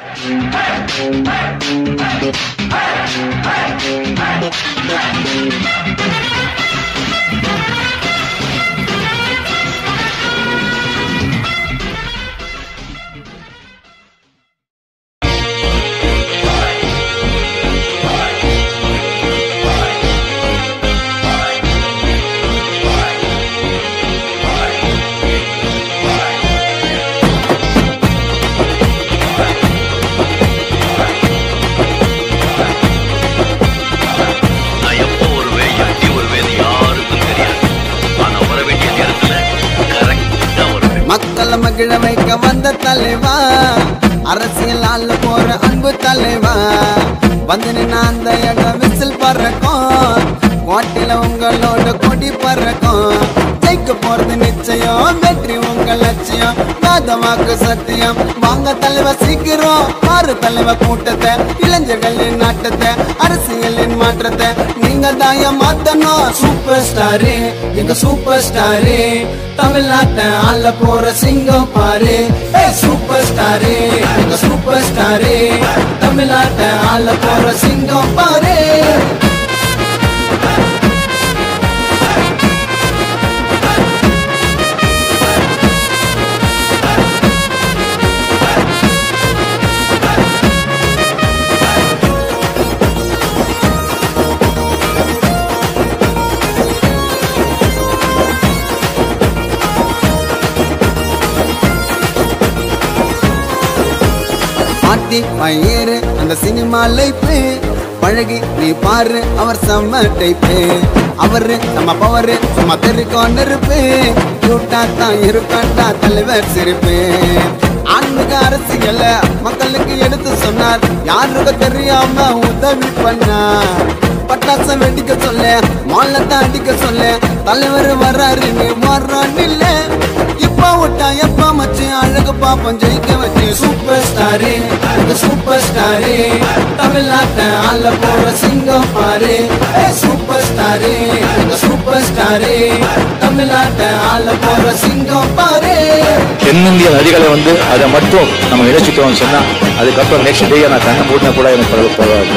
நான் எப்போ வருவேன் எப்படி வருவேன் யாருக்கும் தெரியாது ஆனா வர வேண்டிய நேரத்துல கரெக்டா வருவேன் மக்களை மகிழ வைக்க வந்த தலைவா அரசியல் ஆள போற அன்பு தலைவா வந்து நின்ன அந்த இடம் விசில் பறக்கும் கோட்டையில உங்களோட கொடி பறக்கும் ஜெயிக்க போறது நிச்சயம் வெற்றி உங்க லட்சியம் வாக்கு சத்தியம் வாங்க தலைவா சீக்கிரம் பாரு தலைவா கூட்டத்தை இளைஞர்களின் நாட்டத்தை அரசியலின் மாற்றத்தை நீங்க தாய மாத்தணும் சூப்பர் ஸ்டாரு எங்க சூப்பர் ஸ்டாரு தமிழ்நாட்டை ஆள போற சிங்கம் பாரு ஏய் சூப்பர் ஸ்டாரு எங்க சூப்பர் ஸ்டாரு தமிழ்நாட்டை ஆள போற சிங்கம் பாரு மாத்தி பயிறு அந்த சினிமா லைஃபு பழகி நீ பாரு அவர் செம்ம டைப்பு அவரு நம்ம பவரு சும்மா தெரிக்கும் நெருப்பு கூட்டா தான் இருக்காண்டா தலைவர் சிரிப்பு ஆன்மீக அரசியல மக்களுக்கு எடுத்து சொன்னார் யாருக்கு தெரியாம உதவி பண்ணார் பட்டாசம் வெடிக்க சொல்ல மாலத்தை அடிக்க சொல்ல தலைவர் வர்றாருன்னு வர்றான் இல்ல இப்ப விட்டா எப்ப மச்சு அழகு பாப்பம் ஜெயிக்க வச்சு சூப்பர் ஸ்டாரு இந்த சூப்பர் ஸ்டாரு தமிழ்நாட்டை ஆள போற சிங்கம் பாரு ஏய் சூப்பர் ஸ்டாரு இந்த சூப்பர் ஸ்டாரு தமிழ்நாட்டை ஆள போற சிங்கம் பாரு தென்னிந்திய நதிகளை வந்து அதை மட்டும் நம்ம இணைச்சிட்டோம்னு சொன்னா அதுக்கப்புறம் நெக்ஸ்ட் டே நான் கண்ணை மூடினா கூட எனக்கு பரவ பரவாயில்ல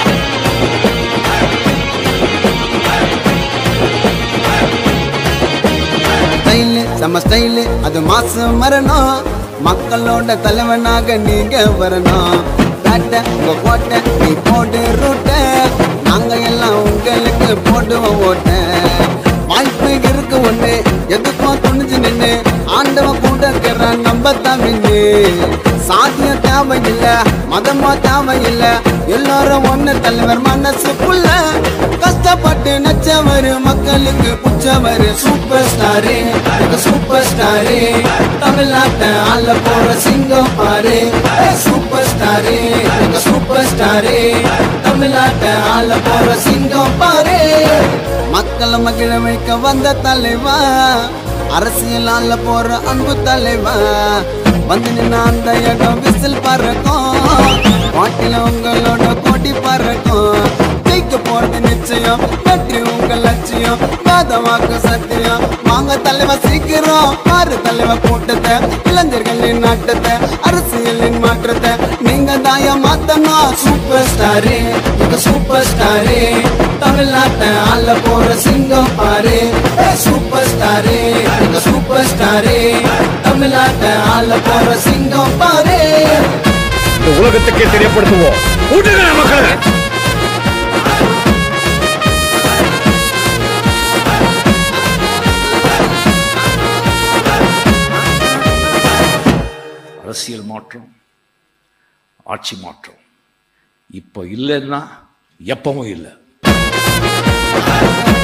ஸ்டைலு செம்ம ஸ்டைலு அது மாசம் வரணும் மக்களோட தலைவனாக நீங்க வரணும் பேட்டை உங்க கோட்டை நீ போடு ரூட்டை நாங்க எல்லாம் உங்களுக்கு போடுவோம் ஓட்டை வாய்ப்பு இருக்கு ஒண்ணு எதுக்கும் துணிஞ்சு நின்னு ஆண்டவன் கூட இருக்கிறான் நம்ம தமிழ் சாதியம் தேவையில்ல மதமோ தேவையில்ல எல்லாரும் ஒண்ணு தலைவர் மனசுக்குள்ள கஷ்டப்பட்டு நச்சவர் மக்களுக்கு புச்சவர் சூப்பர் ஸ்டாரு சூப்பர் ஸ்டாரு தமிழ்நாட்டை ஆள போற சிங்கம் பாரு ஏய் சூப்பர் ஸ்டாரு சூப்பர் ஸ்டாரு தமிழ்நாட்டை ஆள போற சிங்கம் பாரு மக்களை மகிழ வைக்க வந்த தலைவா அரசியல் ஆள போற அன்பு தலைவா வந்து நின்ன அந்த இடம் விசில் பறக்கும் பாட்டில உங்களோட கொடி பறக்கும் ஜெயிக்க போறது நிச்சயம் வெற்றி உங்க லட்சியம் வாக்கு சத்தியம் வாங்க தலைவா சீக்கிரம் பாரு தலைவா கூட்டத்தை இளைஞர்களின் நாட்டத்தை அரசியலின் மாற்றத்தை நீங்க தாய மாத்தணும் சூப்பர் ஸ்டாரு இந்த சூப்பர் ஸ்டாரு தமிழ்நாட்டை ஆள போற சிங்கம் பாரு ஏய் சூப்பர் ஸ்டாரு இந்த சூப்பர் ஸ்டாரு தமிழ்நாட்டை ஆள போற சிங்கம் பாரு இந்த உலகத்துக்கே தெரியப்படுத்துவோம் கூட்டுகிற மக்களை அரசியல் மாற்றம் ஆட்சி மாற்றம் இப்போ இல்லைன்னா எப்பவும் இல்லை